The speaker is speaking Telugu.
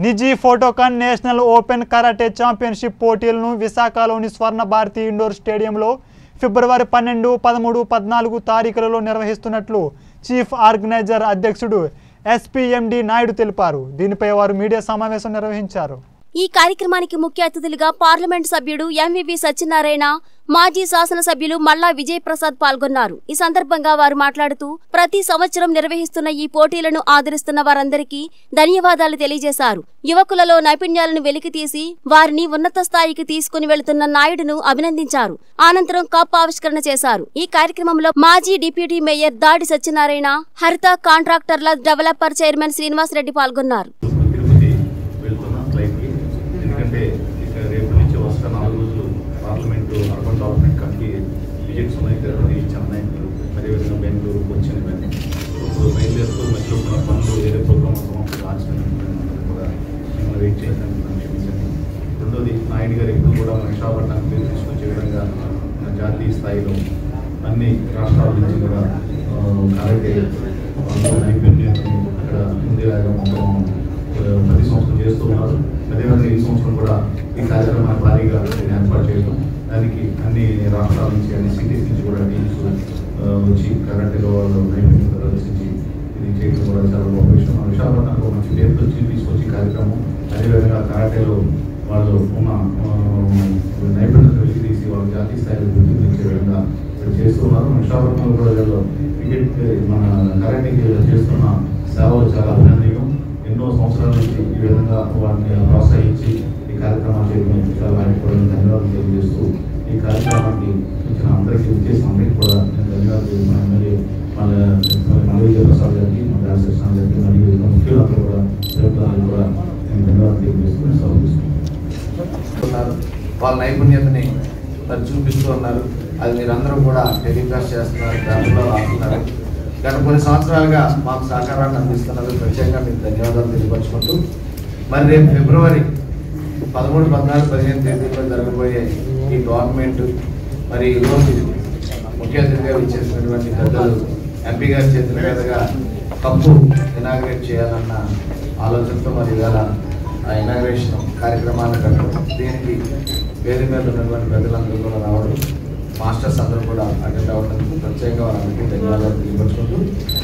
నిజీ ఫోటోకాన్ నేషనల్ ఓపెన్ కరాటే ఛాంపియన్షిప్ పోటీలను విశాఖలోని స్వర్ణ భారతి ఇండోర్ స్టేడియంలో ఫిబ్రవరి పన్నెండు పదమూడు పద్నాలుగు తారీఖులలో నిర్వహిస్తున్నట్లు చీఫ్ ఆర్గనైజర్ అధ్యక్షుడు ఎస్పీఎండి నాయుడు తెలిపారు దీనిపై వారు మీడియా సమావేశం నిర్వహించారు ఈ కార్యక్రమానికి ముఖ్య అతిథులుగా పార్లమెంట్ సభ్యుడు ఎంవివి సత్యనారాయణ మాజీ శాసనసభ్యులు మల్లా విజయ్ ప్రసాద్ పాల్గొన్నారు ఈ సందర్భంగా వారు మాట్లాడుతూ ప్రతి సంవత్సరం నిర్వహిస్తున్న ఈ పోటీలను ఆదరిస్తున్న వారందరికీ ధన్యవాదాలు తెలియజేశారు యువకులలో నైపుణ్యాలను వెలికితీసి వారిని ఉన్నత స్థాయికి తీసుకుని వెళుతున్న నాయుడును అభినందించారు అనంతరం కప్ ఆవిష్కరణ చేశారు ఈ కార్యక్రమంలో మాజీ డిప్యూటీ మేయర్ దాడి సత్యనారాయణ హరిత కాంట్రాక్టర్ల డెవలపర్ చైర్మన్ శ్రీనివాసరెడ్డి పాల్గొన్నారు తిరుపతి వెళ్తున్నాం ఫ్లైట్కి ఎందుకంటే ఇక రేపు నుంచి వస్తున్న నాలుగు రోజులు parliament urban development committee visits ఉన్నాయి తిరుపతి చెన్నై అదేవిధంగా బెంగళూరు కొచ్చిన్ ఇవన్నీ ఇప్పుడు బయలుదేరుతూ మధ్యలో ఉన్న పనులు ఏదో ప్రోగ్రామ్ సమాప్తి ఆచరించాలని కూడా మిమ్మల్ని వెయిట్ చేయడానికి నన్ను క్షమించండి రెండోది నాయుడు గారు ఎప్పుడు కూడా మన విశాఖపట్నానికి పేరు తీసుకొచ్చే విధంగా మన జాతీయ స్థాయిలో అన్ని రాష్ట్రాల నుంచి కూడా ఆ, కరాటే వాళ్ళు నైపుణ్యాన్ని అక్కడ ఉండేలాగా మొత్తం ఆ, ప్రతి సంవత్సరం చేస్తూ ఉన్నారు అదేవిధంగా ఈ సంవత్సరం కూడా ఈ కార్యక్రమాన్ని భారీగా దీన్ని ఏర్పాటు చేయడం దానికి అన్ని రాష్ట్రాల నుంచి అన్ని సిటీస్ నుంచి కూడా టీమ్స్ ఆ, వచ్చి కరాటేలో వాళ్ళు నైపుణ్యం ప్రదర్శించి ఇది చేయడం కూడా చాలా గొప్ప విషయం మన విశాఖపట్నంలో మంచి పేరు వచ్చి తీసుకొచ్చి కార్యక్రమం అదేవిధంగా కరాటేలో వాళ్ళు ఉన్న ఆ, నైపుణ్యత వెలికి తీసి వాళ్ళ జాతీయ స్థాయిలో గుర్తించే విధంగా ఇక్కడ చేస్తున్నారు మన విశాఖపట్నంలో కూడా వీళ్ళు క్రికెట్ మన కరాటేకి చేస్తున్న సేవలు చాలా అభినందనీయం ఎన్నో సంవత్సరాల నుంచి ఈ విధంగా వాటిని ప్రోత్సహించి ఈ కార్యక్రమాలు చేయడం చాలా వారికి కూడా నేను ధన్యవాదాలు తెలియజేస్తూ ఈ కార్యక్రమానికి ఇచ్చిన అందరికీ వచ్చేసిన అందరికీ కూడా నేను ధన్యవాదాలు తెలియజేస్తున్నాను ఎమ్మెల్యే మన మల్లయ్య ప్రసాద్ గారికి మన రాజశేషణ గారికి మరియు ఇతర ముఖ్యులందరూ కూడా ప్రభుత్వానికి కూడా నేను ధన్యవాదాలు తెలియజేస్తూ నేను సెలవు తీసుకుంటున్నాను. ఉన్నారు వాళ్ళ నైపుణ్యతని మరి చూపిస్తూ ఉన్నారు అది మీరందరూ కూడా టెలికాస్ట్ చేస్తున్నారు పేపర్లో రాస్తున్నారు గత కొన్ని సంవత్సరాలుగా మాకు సహకారాన్ని అందిస్తున్నారు ప్రత్యేకంగా మీకు ధన్యవాదాలు తెలియపరుచుకుంటూ మరి రేపు ఫిబ్రవరి పదమూడు పద్నాలుగు పదిహేను తేదీలో జరగబోయే ఈ గవర్నమెంట్ మరి ఈరోజు ముఖ్య అతిథిగా ఇచ్చేసినటువంటి పెద్దలు ఎంపీ గారి చేతుల మీదుగా కప్పు ఇనాగ్రేట్ చేయాలన్న ఆలోచనతో మరి ఇవాళ ఆ ఇనాగ్రేషన్ కార్యక్రమాన్ని పెట్టడం దీనికి వేదిక మీద ఉన్నటువంటి పెద్దలందరూ కూడా రావడం మాస్టర్స్ అందరూ కూడా అటెండ్ అవ్వడానికి ప్రత్యేకంగా వారందరికీ ధన్యవాదాలు తెలియపరుచుకుంటూ